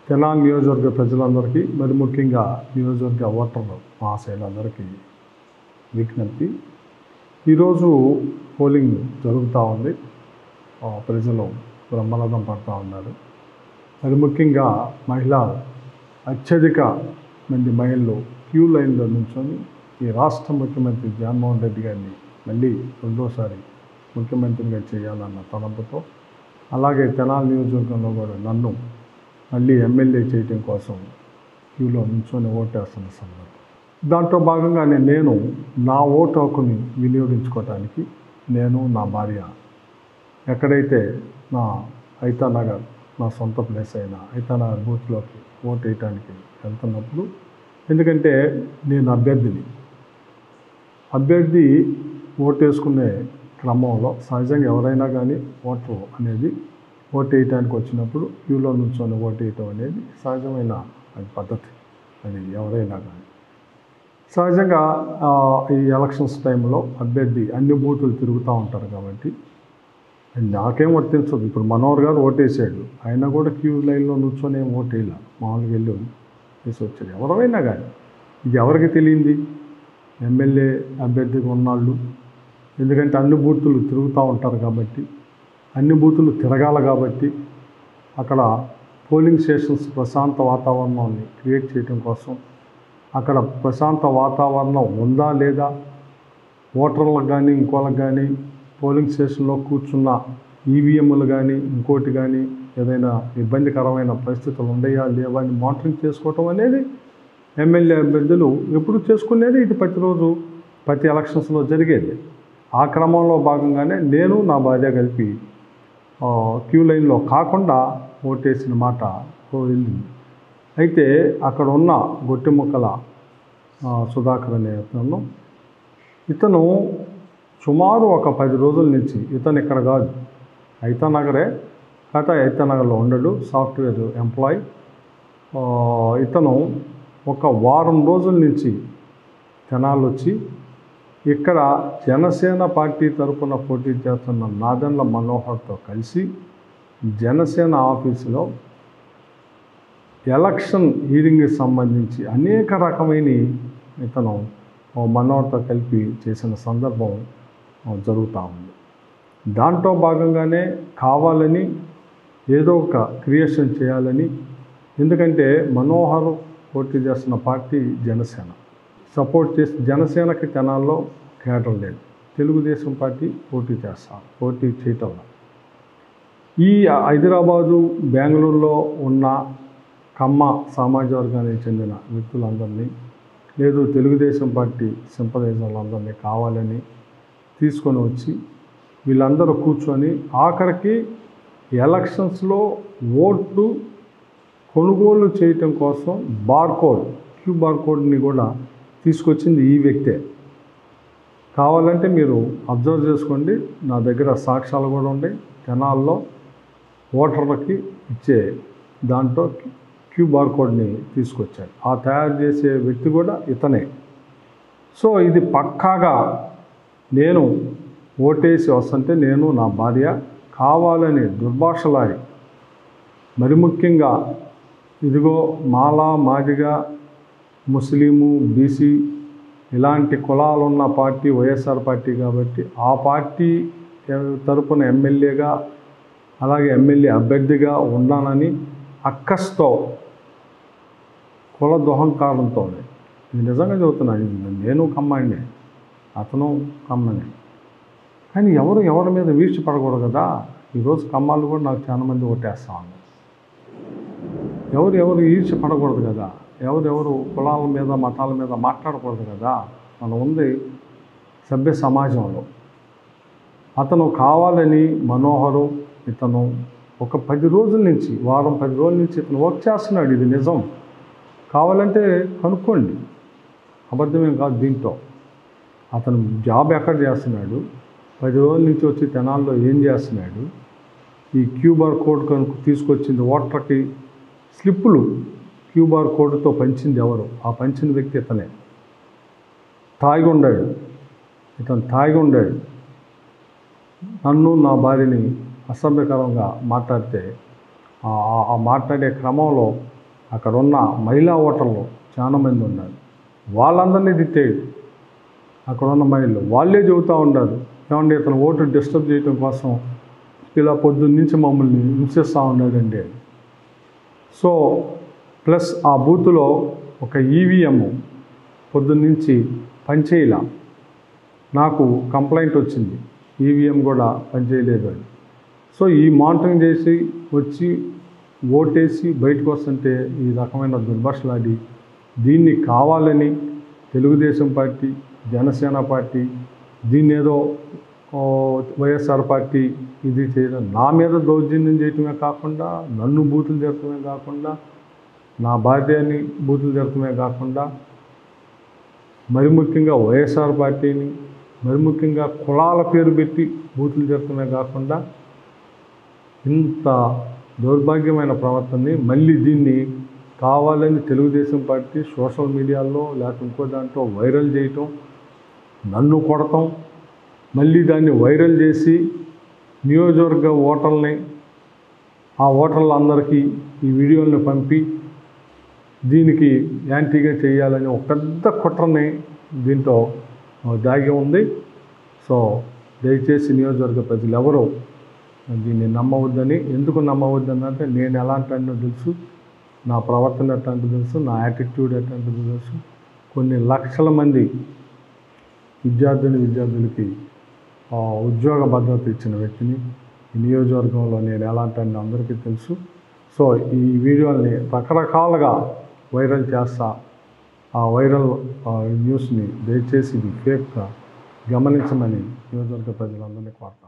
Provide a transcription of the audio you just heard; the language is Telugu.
తెనాలి నియోజకవర్గ ప్రజలందరికీ మరి ముఖ్యంగా నియోజకవర్గ ఓటర్లు మహాశైలందరికీ విజ్ఞప్తి ఈరోజు పోలింగ్ జరుగుతూ ఉంది ఆ, ప్రజలు బ్రహ్మరథం పడుతూ ఉన్నారు మరి ముఖ్యంగా మహిళా అత్యధిక మంది మహిళలు క్యూ లైన్లో నుంచొని ఈ రాష్ట్ర ముఖ్యమంత్రి జగన్మోహన్ రెడ్డి గారిని మళ్ళీ రెండోసారి ముఖ్యమంత్రిగా చేయాలన్న తలంపుతో అలాగే తెనాలి నియోజకవర్గంలో కూడా నన్ను మళ్ళీ ఎమ్మెల్యే చేయటం కోసం క్యూలో నుంచొని ఓటేస్తున్న సందర్భం దాంట్లో భాగంగానే నేను నా ఓటు హక్కుని వినియోగించుకోవటానికి నేను నా భార్య ఎక్కడైతే నా ఐతానగర్ నా సొంత ప్లేస్ అయిన ఐతానగర్ బూత్లోకి ఓటు వేయటానికి వెళ్తున్నప్పుడు ఎందుకంటే నేను అభ్యర్థిని అభ్యర్థి ఓటు వేసుకునే క్రమంలో సహజంగా ఎవరైనా కానీ ఓటరు అనేది ఓటు వేయటానికి వచ్చినప్పుడు క్యూలో నుంచొని ఓటు వేయటం అనేది సహజమైన అది పద్ధతి అది ఎవరైనా కానీ సహజంగా ఆ, ఈ ఎలక్షన్స్ టైంలో అభ్యర్థి అన్ని బూతులు తిరుగుతూ ఉంటారు కాబట్టి అది నాకేం వర్తించదు ఇప్పుడు మనోహర్ గారు ఓటేసాడు ఆయన కూడా క్యూ లైన్లో నుంచొని ఏం ఓటేయాల మామూలుగా వెళ్ళి వేసి వచ్చాడు ఎవరైనా కానీ ఇది ఎవరికి తెలియంది ఎమ్మెల్యే అభ్యర్థిగా ఉన్నాళ్ళు ఎందుకంటే అన్ని బూతులు తిరుగుతూ ఉంటారు కాబట్టి అన్ని బూతులు తిరగాల కాబట్టి అక్కడ పోలింగ్ స్టేషన్స్ ప్రశాంత వాతావరణాన్ని క్రియేట్ చేయడం కోసం అక్కడ ప్రశాంత వాతావరణం ఉందా లేదా ఓటర్లకు కానీ ఇంకోళ్ళకి కానీ పోలింగ్ స్టేషన్లో కూర్చున్న ఈవీఎంలు కానీ ఇంకోటి కానీ ఏదైనా ఇబ్బందికరమైన పరిస్థితులు ఉన్నాయా లేవా అని మానిటరింగ్ చేసుకోవటం అనేది ఎమ్మెల్యే అభ్యర్థులు ఎప్పుడు చేసుకునేది ఇది ప్రతిరోజు ప్రతి ఎలక్షన్స్లో జరిగేది ఆ క్రమంలో భాగంగానే నేను నా భార్య కలిపి ఆ, క్యూ లైన్లో కాకుండా ఓటేసిన మాట పోయింది అయితే అక్కడ ఉన్న గొట్టెముక్కల ఆ, సుధాకర్ అనే అతను ఇతను సుమారు ఒక పది రోజుల నుంచి ఇతను ఇక్కడ కాదు ఐతానగరే కాకపోతే ఐతానగర్లో ఉండడు సాఫ్ట్వేర్ ఎంప్లాయ్ ఆ, ఇతను ఒక వారం రోజుల నుంచి జనాలు వచ్చి ఇక్కడ జనసేన పార్టీ తరపున పోటీ చేస్తున్న నాదెండ్ల మనోహర్తో కలిసి జనసేన ఆఫీసులో ఎలక్షన్ హీరింగ్కి సంబంధించి అనేక రకమైన ఇతను ఓ మనోహర్తో కలిపి చేసిన సందర్భం ఆ, జరుగుతూ ఉంది దాంట్లో భాగంగానే కావాలని ఏదో ఒక క్రియేషన్ చేయాలని ఎందుకంటే మనోహర్ పోటీ చేస్తున్న పార్టీ జనసేన సపోర్ట్ చేసి జనసేనకి తెనాల్లో కేటర్ లేదు తెలుగుదేశం పార్టీ పోటీ చేస్తారు పోటీ చేయటం లేదు. ఈ హైదరాబాదు బెంగళూరులో ఉన్న కమ్మ సామాజిక వర్గానికి చెందిన వ్యక్తులందరినీ లేదు తెలుగుదేశం పార్టీ సింపదైజర్లందరినీ కావాలని తీసుకొని వచ్చి వీళ్ళందరూ కూర్చొని ఆఖరికి ఎలక్షన్స్లో ఓట్లు కొనుగోలు చేయటం కోసం బార్కోడ్ క్యూ బార్కోడ్ని కూడా తీసుకొచ్చింది ఈ వ్యక్తే కావాలంటే మీరు అబ్జర్వ్ చేసుకోండి నా దగ్గర సాక్ష్యాలు కూడా ఉన్నాయి తెనాల్లో ఓటర్లకి ఇచ్చే దాంట్లో క్యూ బార్కోడ్ని తీసుకొచ్చాడు ఆ తయారు చేసే వ్యక్తి కూడా ఇతనే సో ఇది పక్కాగా నేను ఓటేసి వస్తుంటే నేను నా భార్య కావాలని దుర్భాషలాడి మరి ముఖ్యంగా ఇదిగో మాలా మాదిగా ముస్లిము బీసీ ఇలాంటి కులాలు ఉన్న పార్టీ వైఎస్ఆర్ పార్టీ కాబట్టి ఆ పార్టీ తరపున ఎమ్మెల్యేగా అలాగే ఎమ్మెల్యే అభ్యర్థిగా ఉన్నానని అక్కస్తో కుల దుహంకారంతో ఇది నిజంగా చెబుతున్నాను ఇది నేను కమ్మాడినే అతను కమ్మనే కానీ ఎవరు ఎవరి మీద వీழ்చి పడకూడదు కదా ఈరోజు కమ్మాలు కూడా నాకు చాలా మంది ఓటేస్తా ఉన్నారు ఎవరు ఎవరు ఈర్ష్య పడకూడదు కదా ఎవరెవరు కులాల మీద మతాల మీద మాట్లాడకూడదు కదా మనం ఉంది సభ్య సమాజంలో అతను కావాలని మనోహరు ఇతను ఒక పది రోజుల నుంచి వారం పది రోజుల నుంచి ఇతను వర్క్ చేస్తున్నాడు ఇది నిజం కావాలంటే కనుక్కోండి అబద్ధమేం కాదు దీంట్లో అతను జాబ్ ఎక్కడ చేస్తున్నాడు పది రోజుల నుంచి వచ్చి తెనాల్లో ఏం చేస్తున్నాడు ఈ క్యూబార్ కోడ్ కనుక తీసుకొచ్చింది ఓటర్కి స్లిప్పులు క్యూబార్ కోడ్తో పంచింది ఎవరు ఆ పంచిన వ్యక్తి ఇతనే తాగి ఉండాడు ఇతను తాగి ఉండాడు నన్ను నా భార్యని అసభ్యకరంగా మాట్లాడితే ఆ- ఆ- ఆ మాట్లాడే క్రమంలో అక్కడ ఉన్న మహిళా ఓటర్లు చాలా మంది ఉన్నారు వాళ్ళందరినీ తిట్టేది అక్కడ ఉన్న మహిళలు వాళ్ళే చెబుతూ ఉన్నారు ఏమంటే ఇతను ఓటు డిస్టర్బ్ చేయడం కోసం ఇలా పొద్దున్న నుంచి మమ్మల్ని హింసిస్తూ ఉన్నాడండి అని. సో ప్లస్ ఆ బూత్లో ఒక ఈవీఎం పొద్దున్న నుంచి పనిచేయలా నాకు కంప్లైంట్ వచ్చింది ఈవీఎం కూడా పనిచేయలేదు అని సో ఈ మానిటరింగ్ చేసి వచ్చి ఓటేసి బయటకు వస్తుంటే ఈ రకమైన దుర్భాషలాడి దీన్ని కావాలని తెలుగుదేశం పార్టీ జనసేన పార్టీ దీన్ని ఏదో ఓ, వైఎస్ఆర్ పార్టీ ఇది చేయడం నా మీద దౌర్జన్యం చేయటమే కాకుండా నన్ను బూతులు జరపడమే కాకుండా నా భార్యని బూతులు జరపడమే కాకుండా మరి ముఖ్యంగా వైఎస్ఆర్ పార్టీని మరి ముఖ్యంగా కులాల పేరు పెట్టి బూతులు జరపడమే కాకుండా ఇంత దౌర్భాగ్యమైన ప్రవర్తనని మళ్ళీ దీన్ని కావాలని తెలుగుదేశం పార్టీ సోషల్ మీడియాలో లేకపోతే ఇంకో దాంట్లో వైరల్ చేయటం నన్ను కొడటం మళ్ళీ దాన్ని వైరల్ చేసి నియోజకవర్గ ఓటర్లని ఆ ఓటర్లందరికీ ఈ వీడియోలను పంపి దీనికి యాంటీగా చేయాలని ఒక పెద్ద కుట్రని దీంట్లో దాగి ఉంది సో దయచేసి నియోజకవర్గ ప్రజలు ఎవరు దీన్ని నమ్మవద్దని ఎందుకు నమ్మవద్దని అంటే నేను ఎలాంటి అంటే తెలుసు నా ప్రవర్తన ఎట్లాంటిది తెలుసు నా యాటిట్యూడ్ ఎట్లాంటిది తెలుసు కొన్ని లక్షల మంది విద్యార్థిని విద్యార్థులకి ఆ, ఉద్యోగ భద్రత ఇచ్చిన వ్యక్తిని ఈ నియోజకవర్గంలో నేను ఎలాంటి అని అందరికీ తెలుసు సో ఈ వీడియోల్ని రకరకాలుగా వైరల్ చేస్తా ఆ వైరల్ ఆ, న్యూస్ని దయచేసి ఇది ఫేక్గా గమనించమని నియోజకవర్గ ప్రజలందరినీ కోరుతాను